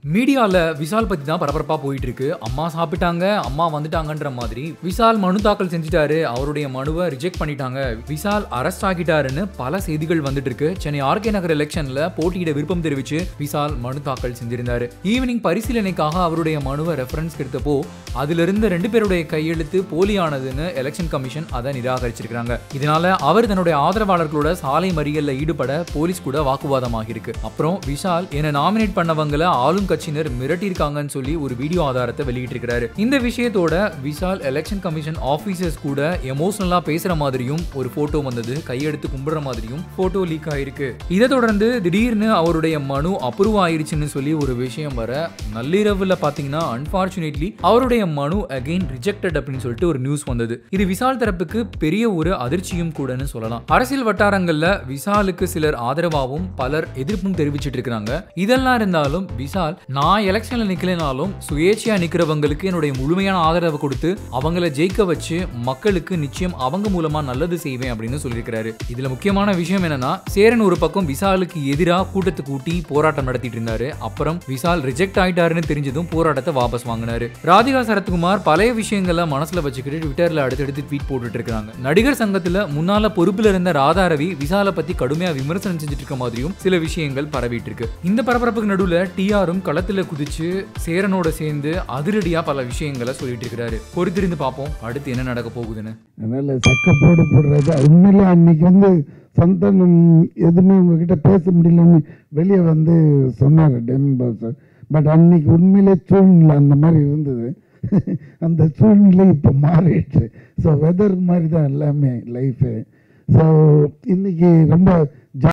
மீடியால விசால் பத்தி தான் பரபரப்பா போயிட்டு இருக்கு அம்மா சாப்பிட்டாங்க அம்மா வந்துட்டாங்கன்ற மாதிரி விசால் மனு தாக்கல் செஞ்சுட்டாரு அவருடைய மனுவை ரிஜெக்ட் பண்ணிட்டாங்க விசால் அரெஸ்ட் ஆகிட்டாருன்னு பல செய்திகள் வந்துட்டு இருக்கு சென்னை ஆர்கே நகர் எலெக்ஷன்ல போட்டியிட விருப்பம் தெரிவிச்சு விசால் மனு தாக்கல் செஞ்சிருந்தாரு ஈவினிங் பரிசீலனைக்காக அவருடைய மனுவை ரெஃபரன்ஸ் எடுத்தப்போ அதுல இருந்த ரெண்டு பேருடைய கையெழுத்து போலியானதுன்னு எலெக்ஷன் கமிஷன் அதை நிராகரிச்சிருக்காங்க இதனால அவர் தன்னுடைய ஆதரவாளர்களோட சாலை மறியல்ல ஈடுபட போலீஸ் கூட வாக்குவாதமாக இருக்கு அப்புறம் விஷால் என்ன நாமினேட் பண்ணவங்கள ஆளும் கட்சியினர் மிரட்டியிருக்காங்கன்னு சொல்லி ஒரு வீடியோ ஆதாரத்தை வெளியிட்டிருக்கிறாரு இந்த விஷயத்தோட விஷால் எலெக்ஷன் கமிஷன் ஆபீசர்ஸ் கூட எமோஷனலா பேசுற மாதிரியும் ஒரு போட்டோ வந்தது கையெடுத்து கும்பிடுற மாதிரியும் போட்டோ லீக் ஆயிருக்கு இதை தொடர்ந்து திடீர்னு அவருடைய மனு அப்ரூவ் ஆயிருச்சுன்னு சொல்லி ஒரு விஷயம் வர நள்ளிரவுல பாத்தீங்கன்னா அன்பார்ச்சுனேட்லி அவருடைய மனு அகைன் ரிஜெக்டட் அப்படின்னு சொல்லிட்டு ஒரு நியூஸ் வந்தது இது விசால் தரப்புக்கு பெரிய ஒரு அதிர்ச்சியும் கூடன்னு சொல்லலாம் அரசியல் வட்டாரங்கள்ல விசாலுக்கு சிலர் ஆதரவாகவும் பலர் எதிர்ப்பும் தெரிவிச்சிட்டு இருக்காங்க இதெல்லாம் இருந்தாலும் விசால் நான் எலெக்ஷன்ல நிக்கலைனாலும் சுயேட்சையா நிக்கிறவங்களுக்கு என்னுடைய முழுமையான ஆதரவை கொடுத்து அவங்கள ஜெயிக்க வச்சு மக்களுக்கு நிச்சயம் அவங்க மூலமா நல்லது செய்வேன் அப்படின்னு சொல்லியிருக்கிறாரு இதுல முக்கியமான விஷயம் என்னன்னா சேரன் ஒரு பக்கம் விசாலுக்கு எதிராக கூட்டத்தை கூட்டி போராட்டம் நடத்திட்டு இருந்தாரு அப்புறம் விசால் ரிஜெக்ட் ஆயிட்டாருன்னு தெரிஞ்சதும் போராட்டத்தை வாபஸ் வாங்கினாரு ராதிகா சரத்குமார் பழைய விஷயங்களை மனசுல வச்சுக்கிட்டு ட்விட்டர்ல அடுத்தடுத்து ட்வீட் போட்டுட்டு இருக்காங்க நடிகர் சங்கத்துல முன்னால பொறுப்புல இருந்த ராதா ரவி விசாலை பத்தி கடுமையா விமர்சனம் செஞ்சுட்டு இருக்க மாதிரியும் சில விஷயங்கள் பரவிட்டு இருக்கு இந்த பரபரப்புக்கு நடுவுல டிஆரும் களத்துல குதிச்சு சேரனோட சேர்ந்து அதிரடியா பல விஷயங்களை சொல்லிட்டு இருக்கிறாரு பொறுத்திருந்து பார்ப்போம் அடுத்து என்ன நடக்க போகுதுன்னு அதனால் சக்க போடு போடுறது உண்மையிலே அன்னைக்கு வந்து சந்தானம் எதுவுமே உங்ககிட்ட பேச முடியலன்னு வெளியே வந்து சொன்னார் டெமன் பாஸ் பட் அன்னைக்கு உண்மையிலே சூழ்நிலை அந்த மாதிரி இருந்தது அந்த சூழ்நிலை இப்போ மாறிடுச்சு ஸோ வெதர் மாதிரி தான் எல்லாமே லைஃபு ஸோ இன்னைக்கு ரொம்ப